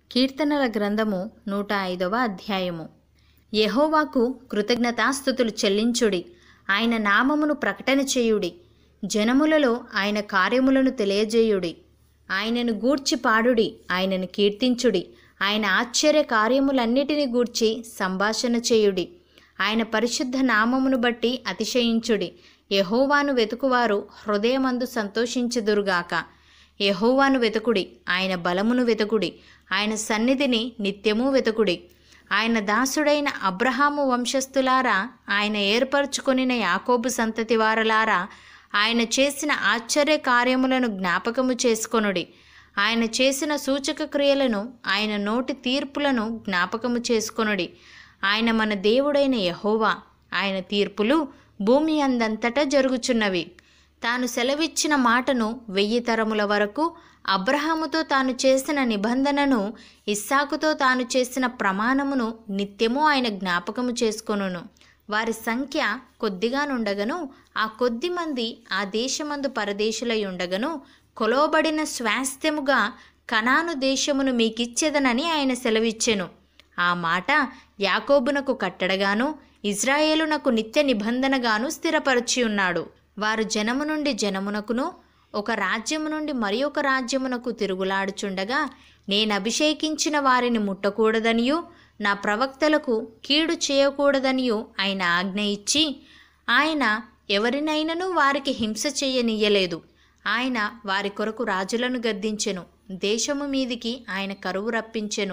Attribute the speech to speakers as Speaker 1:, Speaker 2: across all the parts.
Speaker 1: కీర్తనల గ్రంథము నూట ఐదవ అధ్యాయము యెహోవాకు కృతజ్ఞతాస్థుతులు చెల్లించుడి ఆయన నామమును ప్రకటన చేయుడి జనములలో ఆయన కార్యములను తెలియజేయుడి ఆయనను గూర్చి పాడుడి ఆయనను కీర్తించుడి ఆయన ఆశ్చర్య కార్యములన్నిటిని గూర్చి సంభాషణ చేయుడి ఆయన పరిశుద్ధ నామమును బట్టి అతిశయించుడి యెహోవాను వెతుకువారు హృదయమందు సంతోషించుదురుగాక యెహోవాను వెతుకుడి ఆయన బలమును వెతుకుడి ఆయన సన్నిధిని నిత్యము వెతుకుడి ఆయన దాసుడైన అబ్రహాము వంశస్థులారా ఆయన ఏర్పరచుకొనిన యాకోబు సంతతి వారలారా ఆయన చేసిన ఆశ్చర్య కార్యములను జ్ఞాపకము చేసుకొనుడి ఆయన చేసిన సూచక క్రియలను ఆయన నోటి తీర్పులను జ్ఞాపకము చేసుకొనుడి ఆయన మన దేవుడైన యహోవా ఆయన తీర్పులు భూమి అందంతటా జరుగుచున్నవి తాను సెలవిచ్చిన మాటను వెయ్యి తరముల వరకు అబ్రహాముతో తాను చేసిన నిబంధనను ఇస్సాకుతో తాను చేసిన ప్రమాణమును నిత్యము ఆయన జ్ఞాపకము చేసుకొనును వారి సంఖ్య కొద్దిగా నుండగను ఆ కొద్ది మంది ఆ దేశమందు పరదేశులై ఉండగను కొలవబడిన స్వాస్థ్యముగా కనాను దేశమును మీకిచ్చేదనని ఆయన సెలవిచ్చెను ఆ మాట యాకోబునకు కట్టడగాను ఇజ్రాయేలునకు నిత్య నిబంధనగాను స్థిరపరచి ఉన్నాడు వారు జనము నుండి జనమునకును ఒక రాజ్యము నుండి మరి ఒక రాజ్యమునకు తిరుగులాడుచుండగా నేను అభిషేకించిన వారిని ముట్టకూడదనియు నా ప్రవక్తలకు కీడు చేయకూడదనియు ఆయన ఆజ్ఞ ఇచ్చి ఆయన ఎవరినైనను వారికి హింస చేయనీయలేదు ఆయన వారి కొరకు రాజులను గద్దించెను దేశము మీదికి ఆయన కరువు రప్పించెను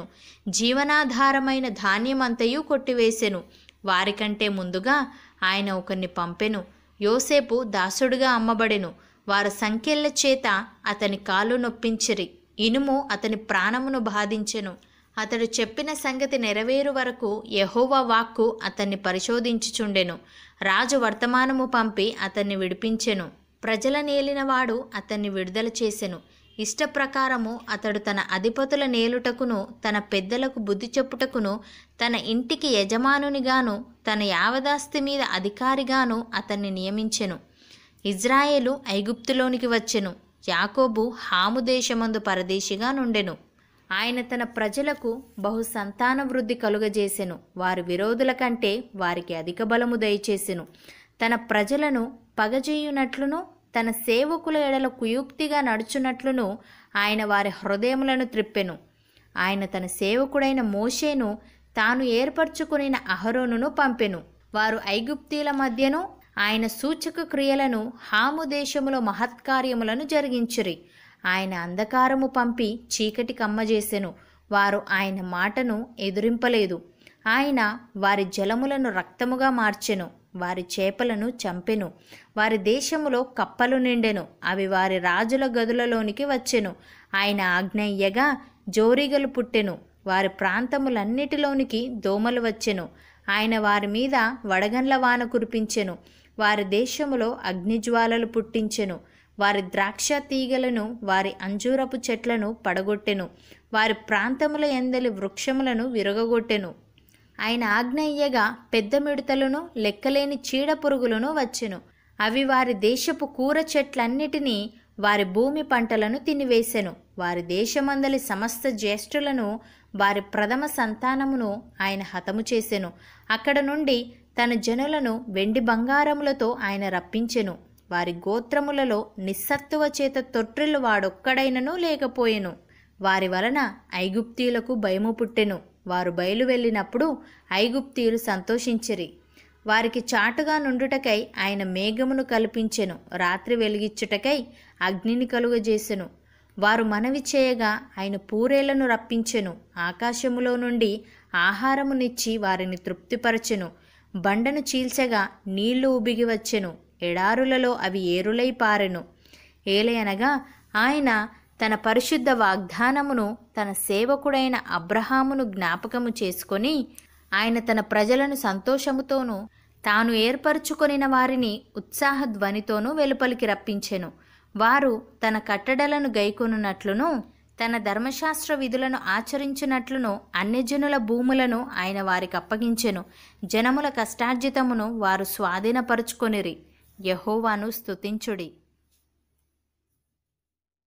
Speaker 1: జీవనాధారమైన ధాన్యమంతయు కొట్టివేసెను వారికంటే ముందుగా ఆయన ఒకరిని పంపెను యోసేపు దాసుడుగా అమ్మబడెను వారు సంఖ్యల చేత అతని కాలు నొప్పించిరి ఇనుము అతని ప్రాణమును బాధించెను అతడు చెప్పిన సంగతి నెరవేరు వరకు యహోవా వాక్కు అతన్ని పరిశోధించుచుండెను రాజు వర్తమానము పంపి అతన్ని విడిపించెను ప్రజల నేలినవాడు అతన్ని విడుదల చేసెను ఇష్టప్రకారము అతడు తన అధిపతుల నేలుటకును తన పెద్దలకు బుద్ధి చెప్పుటకును తన ఇంటికి యజమానునిగాను తన యావదాస్తి మీద అధికారిగాను అతన్ని నియమించెను ఇజ్రాయేలు ఐగుప్తులోనికి వచ్చెను యాకోబు హాము దేశమందు పరదేశిగా నుండెను ఆయన తన ప్రజలకు బహు సంతాన వృద్ధి కలుగజేసెను వారి విరోధుల కంటే వారికి అధిక బలము దయచేసెను తన ప్రజలను పగజేయునట్లును తన సేవకుల ఎడల కుయుక్తిగా నడుచునట్లును ఆయన వారి హృదయములను త్రిప్పెను ఆయన తన సేవకుడైన మోషేను తాను ఏర్పరచుకునిన అహరోనును పంపెను వారు ఐగుప్తీల మధ్యను ఆయన సూచక క్రియలను హాము దేశములో మహత్కార్యములను జరిగించిరి ఆయన అంధకారము పంపి చీకటి కమ్మజేసెను వారు ఆయన మాటను ఎదురింపలేదు ఆయన వారి జలములను రక్తముగా మార్చెను వారి చేపలను చంపెను వారి దేశములో కప్పలు నిండెను అవి వారి రాజుల గదులలోనికి వచ్చెను ఆయన ఆజ్ఞయ్యగా జోరిగలు పుట్టెను వారి ప్రాంతములన్నిటిలోనికి దోమలు వచ్చెను ఆయన వారి మీద వడగండ్ల వాన కురిపించెను వారి దేశములో అగ్నిజ్వాలలు పుట్టించెను వారి ద్రాక్ష తీగలను వారి అంజూరపు చెట్లను పడగొట్టెను వారి ప్రాంతముల ఎందలి వృక్షములను విరగగొట్టెను ఆయన ఆజ్ఞయ్యగా పెద్ద మిడతలను లెక్కలేని చీడ పురుగులను వచ్చెను అవి వారి దేశపు కూర చెట్లన్నిటినీ వారి భూమి పంటలను తినివేసెను వారి దేశమందలి సమస్త జ్యేష్ఠులను వారి ప్రథమ సంతానమును ఆయన హతము చేసెను అక్కడ నుండి తన జనులను వెండి బంగారములతో ఆయన రప్పించెను వారి గోత్రములలో నిస్సత్తువ చేత తొట్టిల్లు వాడొక్కడైనను లేకపోయెను వారి వలన ఐగుప్తీయులకు భయము పుట్టెను వారు బయలు వెళ్ళినప్పుడు ఐగుప్తీయులు సంతోషించిరి వారికి చాటుగా నుండుటకై ఆయన మేఘమును కల్పించెను రాత్రి వెలిగిచ్చుటకై అగ్నిని కలుగజేసెను వారు మనవి చేయగా ఆయన పూరేలను రప్పించెను ఆకాశములో నుండి ఆహారమునిచ్చి వారిని తృప్తిపరచెను బండను చీల్చగా నీళ్లు ఉబిగి వచ్చెను ఎడారులలో అవి ఏరులై పారెను ఏలయనగా ఆయన తన పరిశుద్ధ వాగ్దానమును తన సేవకుడైన అబ్రహామును జ్ఞాపకము చేసుకొని ఆయన తన ప్రజలను సంతోషముతోనూ తాను ఏర్పరచుకొనిన వారిని ఉత్సాహ ధ్వనితోనూ వెలుపలికి రప్పించెను వారు తన కట్టడలను గైకొనున్నట్లును తన ధర్మశాస్త్ర విధులను ఆచరించినట్లును అన్యజనుల భూములను ఆయన వారికి అప్పగించెను జనముల కష్టార్జితమును వారు స్వాధీనపరుచుకొనిరి యహోవాను స్తుతించుడి